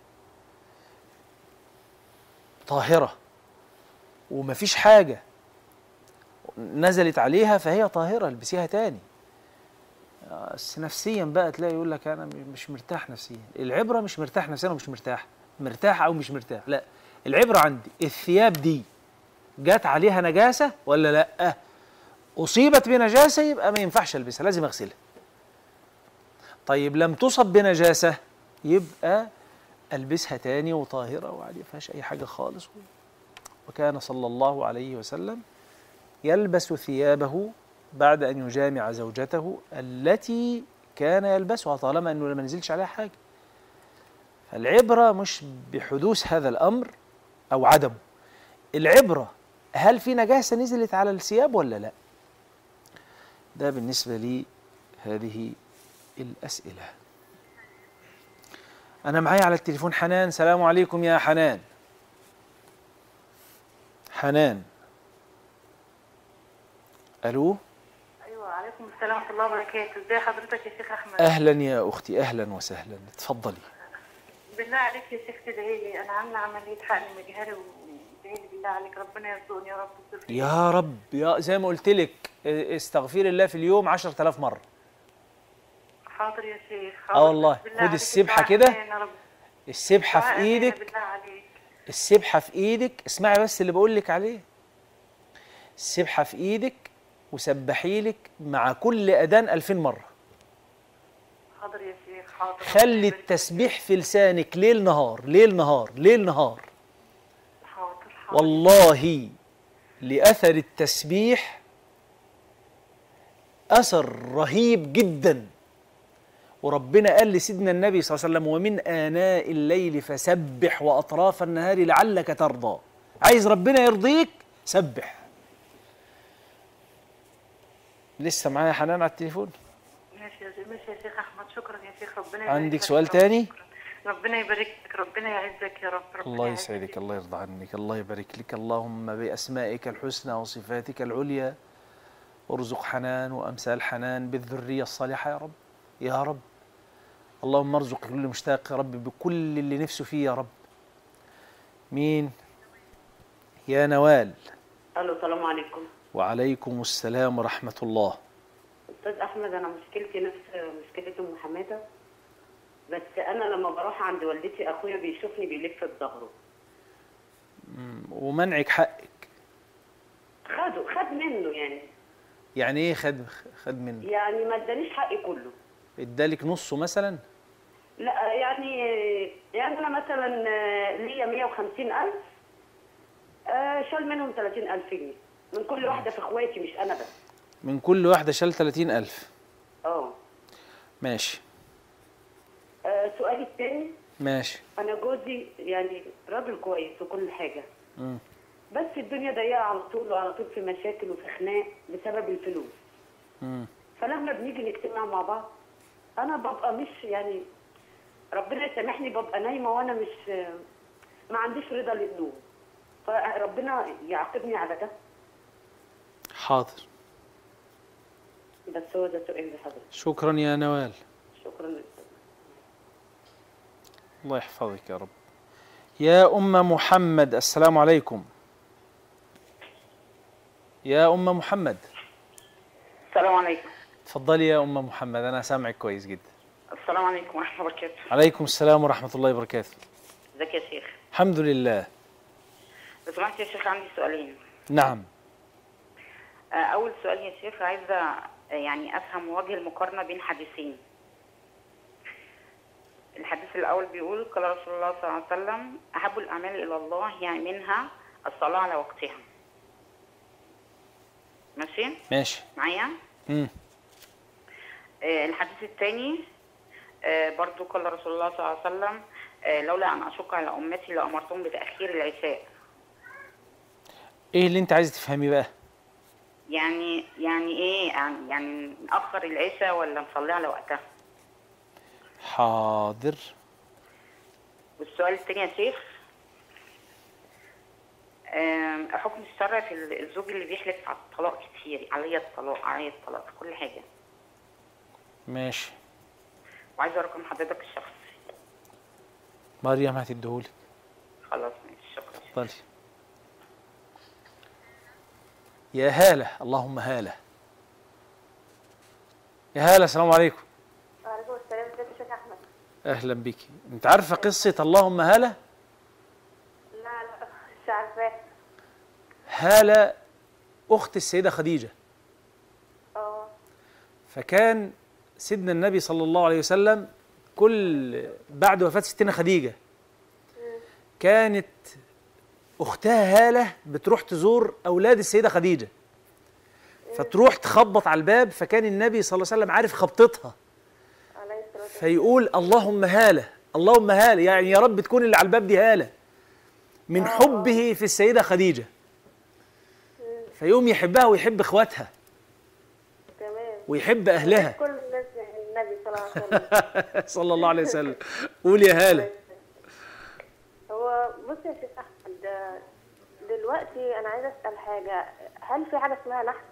طاهره ومفيش حاجه نزلت عليها فهي طاهره البسيها تاني بس نفسيا بقى تلاقي يقول لك انا مش مرتاح نفسيا العبره مش مرتاح نفسيا ومش مرتاح مرتاح او مش مرتاح لا العبره عندي الثياب دي جات عليها نجاسه ولا لا أصيبت بنجاسة يبقى ما ينفعش ألبسها لازم أغسلها طيب لم تصب بنجاسة يبقى ألبسها تاني وطاهرة وعادي ما فيهاش أي حاجة خالص وكان صلى الله عليه وسلم يلبس ثيابه بعد أن يجامع زوجته التي كان يلبسها طالما أنه ما نزلش عليها حاجة فالعبرة مش بحدوث هذا الأمر أو عدمه العبرة هل في نجاسة نزلت على الثياب ولا لا ده بالنسبة لي هذه الأسئلة أنا معايا على التليفون حنان سلام عليكم يا حنان حنان ألو ايوه عليكم السلام ورحمه الله وبركاته ازي حضرتك يا شيخ احمد أهلا يا أختي أهلا وسهلا اتفضلي بالله عليك يا شيخ تدعي لي انا عامله عمليه حقن مجهري وادعي لي بالله عليك ربنا يرزقني يا رب بالذرية. يا رب يا زي ما قلت لك استغفري الله في اليوم 10000 مرة حاضر يا شيخ آه حاضر. والله. بالله خد عليك السبحة ادعي كده. لنا يا رب. السبحة في دعاء أمانة إيدك بالله عليك السبحة في إيدك اسمعي بس اللي بقول لك عليه السبحة في إيدك وسبحي لك مع كل أذان 2000 مرة حاضر يا شيخ حاضر خلي التسبيح في لسانك ليل نهار ليل نهار ليل نهار حاضر حاضر والله لأثر التسبيح أثر رهيب جدا وربنا قال لسيدنا النبي صلى الله عليه وسلم ومن آناء الليل فسبح وأطراف النهار لعلك ترضى عايز ربنا يرضيك سبح لسه معايا حنان على التليفون ماشي يا شيخ ماشي يا شيخ احمد شكرا يا شيخ ربنا يبارك عندك لك سؤال يا رب. تاني؟ شكراً. ربنا يبارك لك ربنا يعزك يا رب ربنا الله يعزك. يسعدك الله يرضى عنك الله يبارك لك اللهم بأسمائك الحسنى وصفاتك العليا ارزق حنان وأمثال حنان بالذرية الصالحة يا رب يا رب اللهم ارزق كل مشتاق يا رب بكل اللي نفسه فيه يا رب مين يا نوال الو السلام عليكم وعليكم السلام ورحمة الله استاذ احمد انا مشكلتي نفس مشكله ام حماده بس انا لما بروح عند والدتي اخويا بيشوفني بيلف بظهره ومنعك حقك خده خد منه يعني يعني ايه خد خد منه يعني ما ادانيش حقي كله ادالك نصه مثلا لا يعني يعني انا مثلا ليا 150000 آه، شال منهم 30000 جنيه من كل واحده في اخواتي مش انا بس من كل واحدة شال 30000 اه ماشي آه، سؤالي الثاني ماشي انا جوزي يعني راجل كويس وكل حاجه مم. بس الدنيا ضيقه على طول وعلى طول في مشاكل وفي خناق بسبب الفلوس مم. فلما بنيجي نجتمع مع بعض انا ببقى مش يعني ربنا يسامحني ببقى نايمه وانا مش ما عنديش رضا للنوم فربنا يعاقبني على ده حاضر بس هو ده سؤال لحضرتك شكرا يا نوال شكرا لك الله يحفظك يا رب يا أم محمد السلام عليكم يا أم محمد السلام عليكم تفضلي يا أم محمد أنا سامعك كويس جدا السلام عليكم ورحمة الله وبركاته عليكم السلام ورحمة الله وبركاته ازيك يا شيخ الحمد لله لو سمحت يا شيخ عندي سؤالين نعم آه، أول سؤال يا شيخ عايزة آه، يعني أفهم وجه المقارنة بين حديثين الحديث الأول بيقول قال رسول الله صلى الله عليه وسلم أحب الأعمال إلى الله يعني منها الصلاة على وقتها ماشي ماشي معايا مم. آه، الحديث الثاني برضو قال رسول الله صلى الله عليه وسلم آه، لولا أن أشق على أمتي لأمرتهم بتأخير العشاء إيه اللي أنت عايز تفهمي بقى يعني يعني ايه يعني يعني نأخر العشاء ولا نصليها على وقتها حاضر والسؤال التاني يا شيخ آم، حكم الشرع في ال- الزوج اللي بيحلف على الطلاق كتير عليا الطلاق عليا الطلاق في كل حاجة ماشي وعايزة رقم حضرتك الشخصي مريم هتديهولك خلاص ماشي شكرا اتفضلي يا هالة اللهم هالة يا هالة السلام عليكم وعليكم السلام ازيك يا شيخ احمد أهلا بك أنت عارفة قصة اللهم هالة لا لا مش عارفاه هالة أخت السيدة خديجة فكان سيدنا النبي صلى الله عليه وسلم كل بعد وفاة ستنا خديجة كانت أختها هالة بتروح تزور أولاد السيدة خديجة فتروح تخبط على الباب فكان النبي صلى الله عليه وسلم عارف خبطتها عليه الصلاة والسلام فيقول اللهم هالة اللهم هالة يعني يا رب تكون اللي على الباب دي هالة من حبه في السيدة خديجة فيقوم يحبها ويحب اخواتها تمام ويحب أهلها كل الناس النبي صلى الله عليه وسلم صلى الله عليه وسلم قول يا هالة هو بص يا شيخ احمد آه، دلوقتي انا عايزه اسال حاجه هل في حاجه اسمها نحس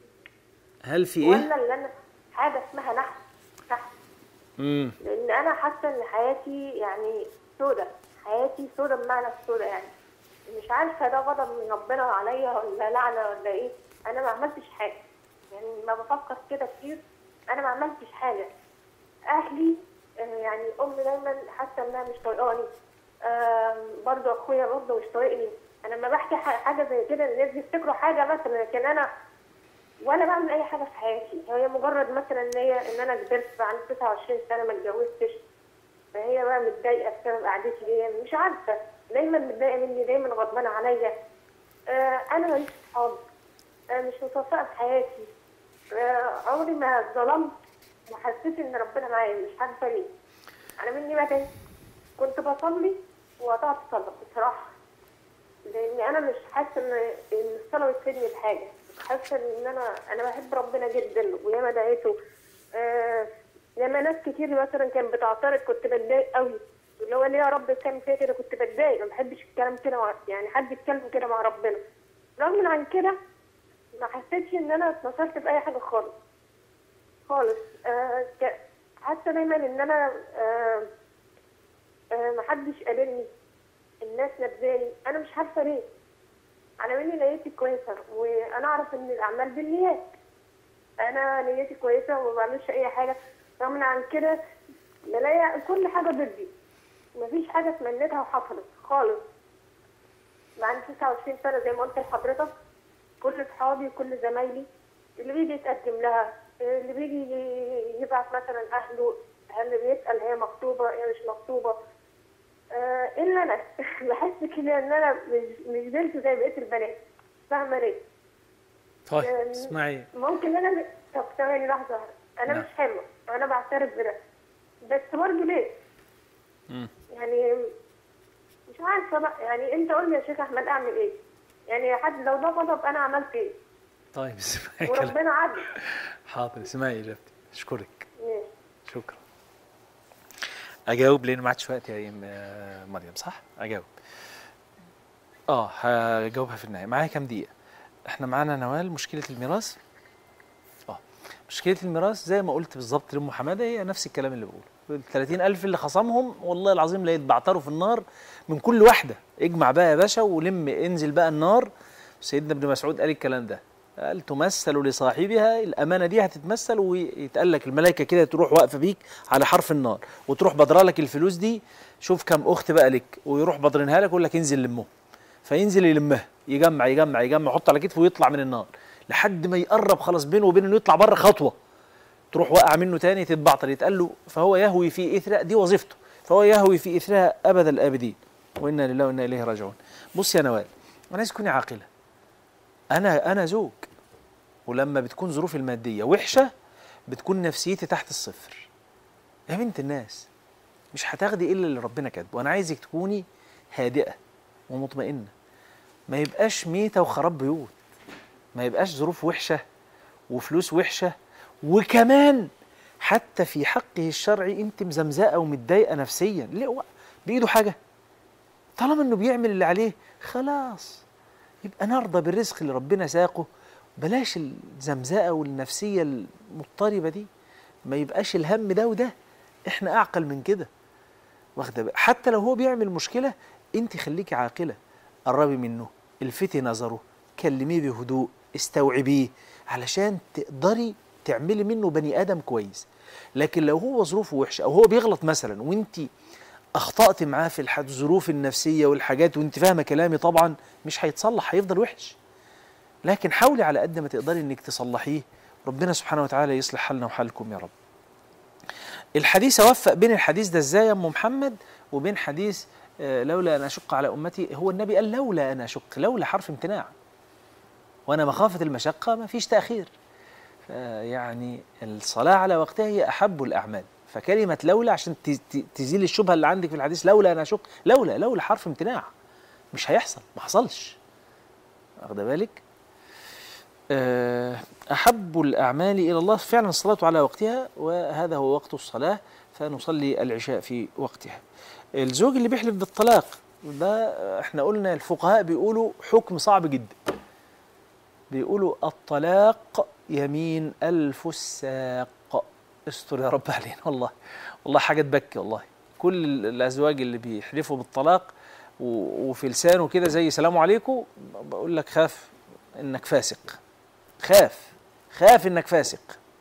هل في ايه؟ ولا اللي انا حاجه اسمها نحس نحس امم لان انا حاسه ان حياتي يعني سودة حياتي سودة بمعنى السودة يعني مش عارفه ده غضب من ربنا عليا ولا لعنه ولا ايه انا ما عملتش حاجه يعني ما بفكر كده كتير انا ما عملتش حاجه اهلي آه، يعني امي دايما حاسه انها مش طايقاني آم، برضو اخويا برضو مش طايقني انا لما بحكي ح- حاجه زي كده الناس بيفتكروا حاجه مثلا لكن انا ولا بعمل اي حاجه في حياتي هي مجرد مثلا ان هي ان انا كبرت عندي 29 سنه ما اتجوزتش فهي بقى متضايقه بسبب قعدتي دي مش عارفه دايما متضايقه مني دايما غضبانه عليا آه انا ماليش صحاب آه مش متوفقه في حياتي آه عمري ما اتظلمت وحسيت ان ربنا معايا مش عارفه ليه انا مني بقى تاني كنت بصلي وقطعت الصلاه بصراحه لان انا مش حاسه ان ان الصلاه بتفيدني بحاجه حاسه ان انا انا بحب ربنا جدا وياما دعيته آه ياما ناس كتير مثلا كانت بتعترض كنت بتضايق قوي اللي هو ليه يا رب كان فيا كده كنت بتضايق ما بحبش الكلام كده مع يعني حد يتكلم كده مع ربنا رغم عن كده ما حسيتش ان انا اتنصرت باي حاجه خالص خالص آه ك- حاسه دايما ان انا آه آه محدش قابلني الناس نبذاني انا مش عارفه ليه انا مني نيتي كويسه وانا اعرف ان الاعمال بالنيات انا نيتي كويسه وما بعملش اي حاجه رغم عن كده بلاقي كل حاجه ضدي مفيش حاجه اتمنيتها وحصلت خالص مع عندي 29 سنه زي ما قلت لحضرتك كل اصحابي كل زمايلي اللي بيجي يتقدم لها اللي بيجي يبعت مثلا اهله اللي بيسال هي مخطوبه هي مش مخطوبه آه، الا انا بحس كده ان انا مش مش بنت زي بقيه البنات فاهمه ليه؟ طيب آم، اسمعي ممكن انا ب... طب ثواني لحظه انا نعم. مش حلوه انا بعترف بده بس برضه ليه؟ مم. يعني مش عارفه بقى يعني انت قول لي يا شيخ احمد اعمل ايه؟ يعني حد لو ده غضب انا عملت ايه؟ طيب اسمعي كلام وربنا عدل حاضر اسمعي اجابتي اشكرك ماشي شكرا اجاوب لان ما عادش وقت يا إم- آه، مريم صح اجاوب اه هجاوبها في النهايه معايا كام دقيقه احنا معانا نوال مشكله الميراث اه مشكله الميراث زي ما قلت بالظبط لام حماده هي نفس الكلام اللي بقوله ال 30000 اللي خصمهم والله العظيم لا يتبعتروا في النار من كل واحده اجمع بقى يا باشا ولم انزل بقى النار سيدنا ابن مسعود قال الكلام ده قال تمثل لصاحبها الامانه دي هتتمثل ويتقال لك الملائكه كده تروح واقفه بيك على حرف النار وتروح بدره لك الفلوس دي شوف كم اخت بقى لك ويروح بدرنها لك ويقول لك انزل لمهم فينزل يلمها يجمع يجمع يجمع يحط على كتفه ويطلع من النار لحد ما يقرب خلاص بينه وبين انه يطلع بره خطوه تروح وقع منه تاني تتبعتر يتقال له فهو يهوي في اثرها دي وظيفته فهو يهوي في اثرها ابد الابدين وانا لله وانا اليه راجعون بص يا نوال انا عايز تكوني عاقله انا انا زوج ولما بتكون ظروفي الماديه وحشه بتكون نفسيتي تحت الصفر يا بنت الناس مش هتاخدي الا اللي ربنا كاتبه وانا عايزك تكوني هادئه ومطمئنه ما يبقاش ميته وخراب بيوت ما يبقاش ظروف وحشه وفلوس وحشه وكمان حتى في حقه الشرعي انت مزمزقه ومتضايقه نفسيا ليه هو بايده حاجه طالما انه بيعمل اللي عليه خلاص يبقى نرضى بالرزق اللي ربنا ساقه بلاش الزمزقه والنفسيه المضطربه دي ما يبقاش الهم ده وده احنا اعقل من كده واخده بقى. حتى لو هو بيعمل مشكله انت خليكي عاقله قربي منه الفتي نظره كلميه بهدوء استوعبيه علشان تقدري تعملي منه بني ادم كويس لكن لو هو ظروفه وحشه او هو بيغلط مثلا وانت اخطات معاه في الح- الظروف النفسيه والحاجات وانت فاهمه كلامي طبعا مش هيتصلح هيفضل وحش لكن حاولي على قد ما تقدري انك تصلحيه ربنا سبحانه وتعالى يصلح حالنا وحالكم يا رب الحديث اوفق بين الحديث ده ازاي يا ام محمد وبين حديث آه، لولا ان اشق على امتي هو النبي قال لولا ان اشق لولا حرف امتناع وانا مخافه المشقه ما فيش تاخير يعني الصلاه على وقتها هي احب الاعمال فكلمه لولا عشان ت- ت- تزيل الشبهه اللي عندك في الحديث لولا ان اشق لولا لولا حرف امتناع مش هيحصل ما حصلش واخده بالك آه، أحب الأعمال إلى الله فعلا الصلاة على وقتها وهذا هو وقت الصلاة فنصلي العشاء في وقتها الزوج اللي بيحلف بالطلاق ده احنا قلنا الفقهاء بيقولوا حكم صعب جدا بيقولوا الطلاق يمين الفساق استر يا رب علينا والله والله حاجة تبكي والله كل الأزواج اللي بيحلفوا بالطلاق و- وفي لسانه كده زي سلام عليكم بقول لك خاف انك فاسق خاف خاف انك فاسق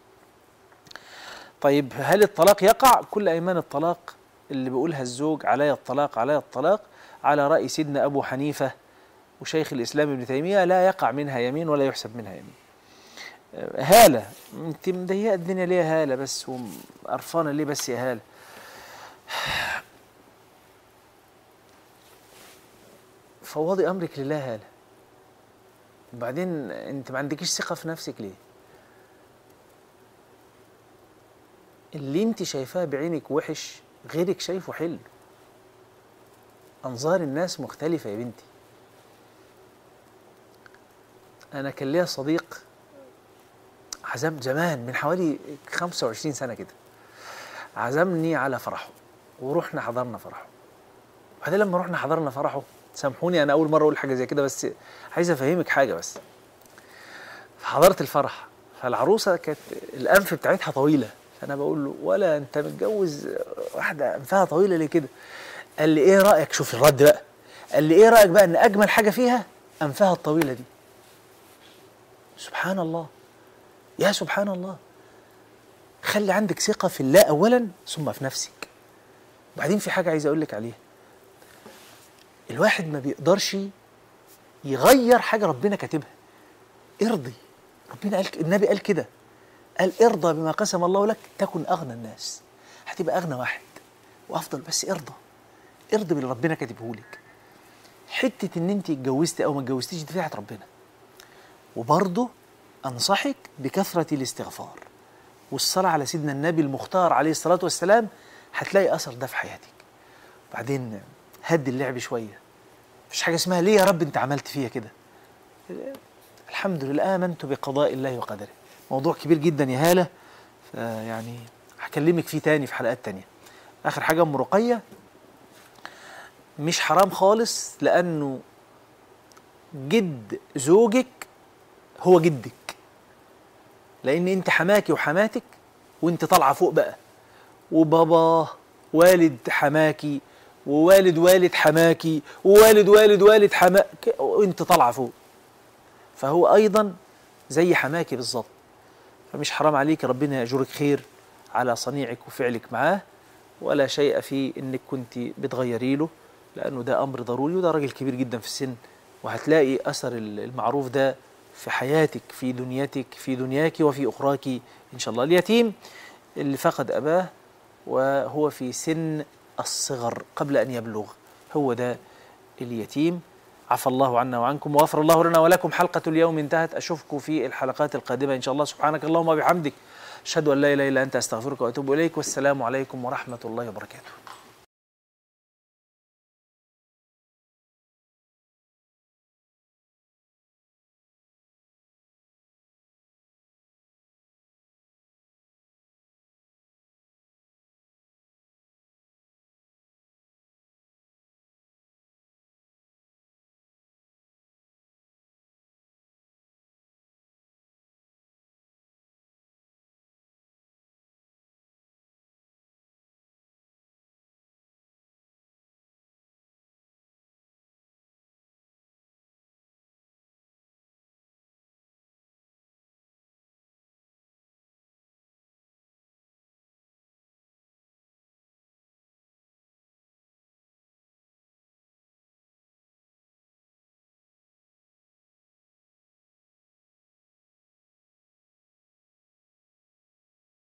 طيب هل الطلاق يقع كل ايمان الطلاق اللي بيقولها الزوج علي الطلاق علي الطلاق على راي سيدنا ابو حنيفه وشيخ الاسلام ابن تيميه لا يقع منها يمين ولا يحسب منها يمين آه، هاله انت مضيقه الدنيا ليه يا هاله بس وقرفانه ليه بس يا هاله فوضي امرك لله يا هاله وبعدين انت ما عندكيش ثقه في نفسك ليه اللي انت شايفاه بعينك وحش غيرك شايفه حلو انظار الناس مختلفه يا بنتي انا كان ليا صديق عزم زمان من حوالي 25 سنه كده عزمني على فرحه ورحنا حضرنا فرحه وبعدين لما رحنا حضرنا فرحه سامحوني انا اول مره اقول حاجه زي كده بس عايز افهمك حاجه بس حضرت الفرح فالعروسه كانت الانف بتاعتها طويله فانا بقول له ولا انت متجوز واحده انفها طويله ليه كده قال لي ايه رايك شوف الرد بقى قال لي ايه رايك بقى ان اجمل حاجه فيها انفها الطويله دي سبحان الله يا سبحان الله خلي عندك ثقه في الله اولا ثم في نفسك وبعدين في حاجه عايز اقول لك عليها الواحد ما بيقدرش يغير حاجه ربنا كاتبها ارضي ربنا قال النبي قال كده قال ارضى بما قسم الله لك تكن اغنى الناس هتبقى اغنى واحد وافضل بس ارضى ارضي باللي ربنا كاتبه لك حته ان انت اتجوزتي او ما اتجوزتيش دي بتاعت ربنا وبرضه انصحك بكثره الاستغفار والصلاه على سيدنا النبي المختار عليه الصلاه والسلام هتلاقي اثر ده في حياتك بعدين هدي اللعب شويه مفيش حاجه اسمها ليه يا رب انت عملت فيا كده الحمد لله امنت بقضاء الله وقدره موضوع كبير جدا يا هاله يعني هكلمك فيه تاني في حلقات تانية اخر حاجه ام رقيه مش حرام خالص لانه جد زوجك هو جدك لان انت حماكي وحماتك وانت طالعه فوق بقى وبابا والد حماكي ووالد والد حماكي ووالد والد والد حماك وانت طالعه فوق فهو ايضا زي حماكي بالظبط فمش حرام عليك ربنا يأجرك خير على صنيعك وفعلك معاه ولا شيء في انك كنت بتغيري له لانه ده امر ضروري وده راجل كبير جدا في السن وهتلاقي اثر المعروف ده في حياتك في دنيتك في دنياك وفي اخراك ان شاء الله اليتيم اللي فقد اباه وهو في سن الصغر قبل ان يبلغ هو ده اليتيم عفى الله عنا وعنكم وغفر الله لنا ولكم حلقة اليوم انتهت أشوفكم في الحلقات القادمة إن شاء الله سبحانك اللهم وبحمدك أشهد أن لا إله إلا أنت أستغفرك وأتوب إليك والسلام عليكم ورحمة الله وبركاته